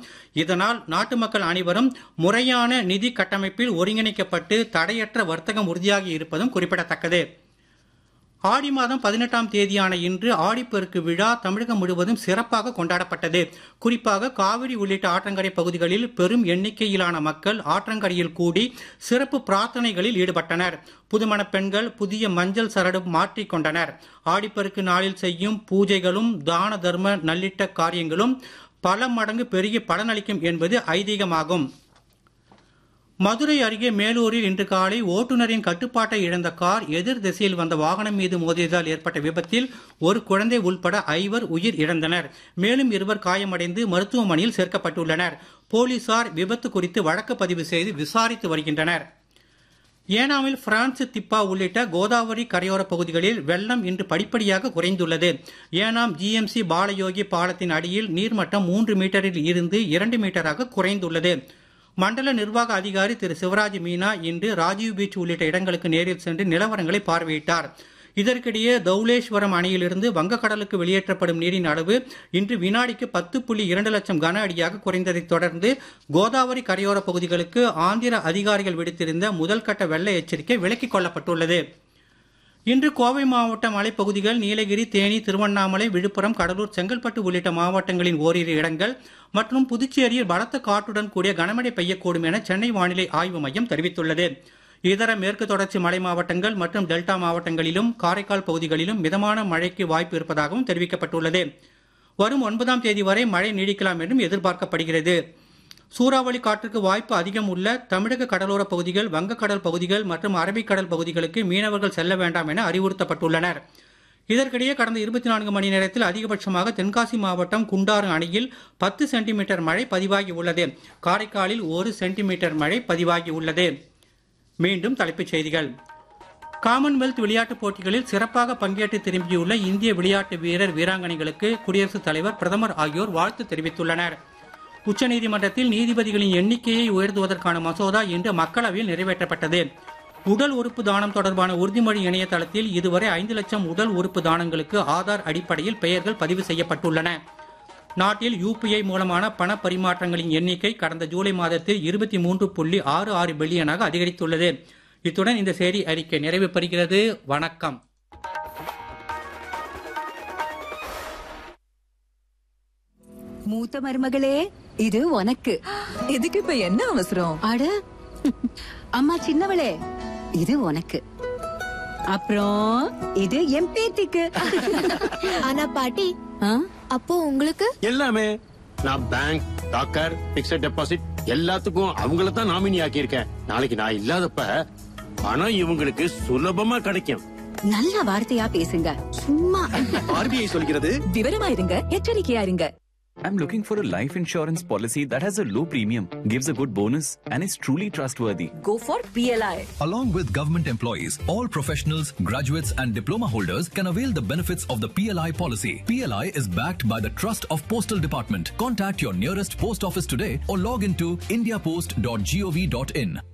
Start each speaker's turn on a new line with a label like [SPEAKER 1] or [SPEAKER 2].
[SPEAKER 1] இதனால் நாட்டு மக்கள் அனைவரும் முறையான நிதி கட்டமைப்பில் ஒருங்கிணைக்கப்பட்டு தடையற்ற வர்த்தகம் உறுதியாகி இருப்பதும் குறிப்பிடத்தக்கது ஆடி மாதம் பதினெட்டாம் தேதியான இன்று ஆடிப்பெருக்கு விழா தமிழகம் முழுவதும் சிறப்பாக கொண்டாடப்பட்டது குறிப்பாக காவிரி உள்ளிட்ட ஆற்றங்கரை பகுதிகளில் பெரும் எண்ணிக்கையிலான மக்கள் ஆற்றங்கரையில் கூடி சிறப்பு பிரார்த்தனைகளில் ஈடுபட்டனர் புதுமண பெண்கள் புதிய மஞ்சள் சரடு மாற்றிக் கொண்டனர் ஆடிப்பெருக்கு நாளில் செய்யும் பூஜைகளும் தான தர்ம நல்லிட்ட காரியங்களும் பல மடங்கு பெருகி பலனளிக்கும் என்பது ஐதீகமாகும் மதுரை அருகே மேலூரில் இன்று காலை ஓட்டுநரின் கட்டுப்பாட்டை இழந்த கார் எதிர் திசையில் வந்த வாகனம் மீது மோதியதால் ஏற்பட்ட விபத்தில் ஒரு குழந்தை உள்பட ஐவர் உயிர் இழந்தனர் மேலும் இருவர் காயமடைந்து மருத்துவமனையில் சேர்க்கப்பட்டுள்ளனர் போலீசார் விபத்து குறித்து வழக்கு பதிவு செய்து விசாரித்து வருகின்றனர் ஏனாமில் பிரான்ஸ் திப்பா உள்ளிட்ட கோதாவரி கரையோர பகுதிகளில் வெள்ளம் இன்று படிப்படியாக குறைந்துள்ளது ஏனாம் ஜிஎம்சி பாலயோகி பாலத்தின் அடியில் நீர்மட்டம் மூன்று மீட்டரில் இருந்து இரண்டு மீட்டராக குறைந்துள்ளது மண்டல நிர்வாக அதிகாரி திரு சிவராஜ் மீனா இன்று ராஜீவ் பீச் உள்ளிட்ட இடங்களுக்கு நேரில் சென்று நிலவரங்களை பார்வையிட்டார் இதற்கிடையே தௌலேஸ்வரம் அணையிலிருந்து வங்கக்கடலுக்கு வெளியேற்றப்படும் நீரின் அளவு இன்று வினாடிக்கு பத்து புள்ளி இரண்டு லட்சம் கன அடியாக குறைந்ததைத் தொடர்ந்து கோதாவரி கரையோர பகுதிகளுக்கு ஆந்திர அதிகாரிகள் விடுத்திருந்த முதல் கட்ட வெள்ள எச்சரிக்கை விலக்கிக் கொள்ளப்பட்டுள்ளது இன்று கோவை மாவட்ட மலைப்பகுதிகள் நீலகிரி தேனி திருவண்ணாமலை விழுப்புரம் கடலூர் செங்கல்பட்டு உள்ளிட்ட மாவட்டங்களின் ஓரிரு இடங்கள் மற்றும் புதுச்சேரியில் பலத்த காற்றுடன் கூடிய கனமழை பெய்யக்கூடும் என சென்னை வானிலை ஆய்வு மையம் தெரிவித்துள்ளது இதர மேற்கு தொடர்ச்சி மலை மாவட்டங்கள் மற்றும் டெல்டா மாவட்டங்களிலும் காரைக்கால் பகுதிகளிலும் மிதமான மழைக்கு வாய்ப்பு இருப்பதாகவும் தெரிவிக்கப்பட்டுள்ளது வரும் ஒன்பதாம் தேதி வரை மழை நீடிக்கலாம் என்றும் எதிர்பார்க்கப்படுகிறது சூறாவளி காற்றுக்கு வாய்ப்பு அதிகம் உள்ள தமிழக கடலோர பகுதிகள் வங்கக்கடல் பகுதிகள் மற்றும் அரபிக்கடல் பகுதிகளுக்கு மீனவர்கள் செல்ல வேண்டாம் என அறிவுறுத்தப்பட்டுள்ளனர் இதற்கிடையே கடந்த இருபத்தி நான்கு மணி நேரத்தில் அதிகபட்சமாக தென்காசி மாவட்டம் குண்டாறு அணையில் பத்து சென்டிமீட்டர் மழை பதிவாகி உள்ளது காரைக்காலில் ஒரு சென்டிமீட்டர் மழை பதிவாகி உள்ளது மீண்டும் தலைப்புச் செய்திகள் காமன்வெல்த் விளையாட்டுப் போட்டிகளில் சிறப்பாக பங்கேற்று திரும்பியுள்ள இந்திய விளையாட்டு வீரர் வீராங்கனைகளுக்கு குடியரசுத் தலைவர் பிரதமர் ஆகியோர் வாழ்த்து தெரிவித்துள்ளனர் உச்சநீதிமன்றத்தில் நீதிபதிகளின் எண்ணிக்கையை உயர்த்துவதற்கான மசோதா இன்று மக்களவையில் நிறைவேற்றப்பட்டது உடல் உறுப்பு தானம் தொடர்பான உறுதிமொழி இணையதளத்தில் இதுவரை ஐந்து லட்சம் உடல் உறுப்பு தானங்களுக்கு ஆதார் அடிப்படையில் பெயர்கள் பதிவு செய்யப்பட்டுள்ளன நாட்டில் யூபிஐ மூலமான பண பரிமாற்றங்களின் எண்ணிக்கை கடந்த ஜூலை மாதத்தில் இருபத்தி மூன்று புள்ளி ஆறு ஆறு பில்லியனாக அதிகரித்துள்ளது இத்துடன் இந்த செய்தி அறிக்கை நிறைவு பெறுகிறது வணக்கம்
[SPEAKER 2] மூத்த மருமகளே இது உனக்கு
[SPEAKER 3] இதுக்கு இப்ப என்ன அவசரம்
[SPEAKER 2] அட அம்மா சின்னவளே இது உனக்கு அப்புறம் இது என் பேத்திக்கு
[SPEAKER 4] ஆனா பாட்டி
[SPEAKER 2] ஆ?
[SPEAKER 4] அப்போ உங்களுக்கு
[SPEAKER 5] எல்லாமே நான் பேங்க் டாக்கர் பிக்ஸட் டெபாசிட் எல்லாத்துக்கும் அவங்கள தான் நாமினி ஆக்கியிருக்கேன் நாளைக்கு நான் இல்லாதப்ப பணம் இவங்களுக்கு சுலபமா கிடைக்கும்
[SPEAKER 2] நல்ல வார்த்தையா பேசுங்க சும்மா
[SPEAKER 6] ஆர்பிஐ சொல்கிறது
[SPEAKER 3] விவரமா இருங்க எச்சரிக்கையா இருங்க
[SPEAKER 7] I'm looking for a life insurance policy that has a low premium, gives a good bonus, and is truly trustworthy.
[SPEAKER 3] Go for PLI
[SPEAKER 8] Along with government employees, all professionals, graduates, and diploma holders can avail the benefits of the PLI policy. PLI is backed by the Trust of Postal Department. Contact your nearest post office today or log into indiapost.gov.in.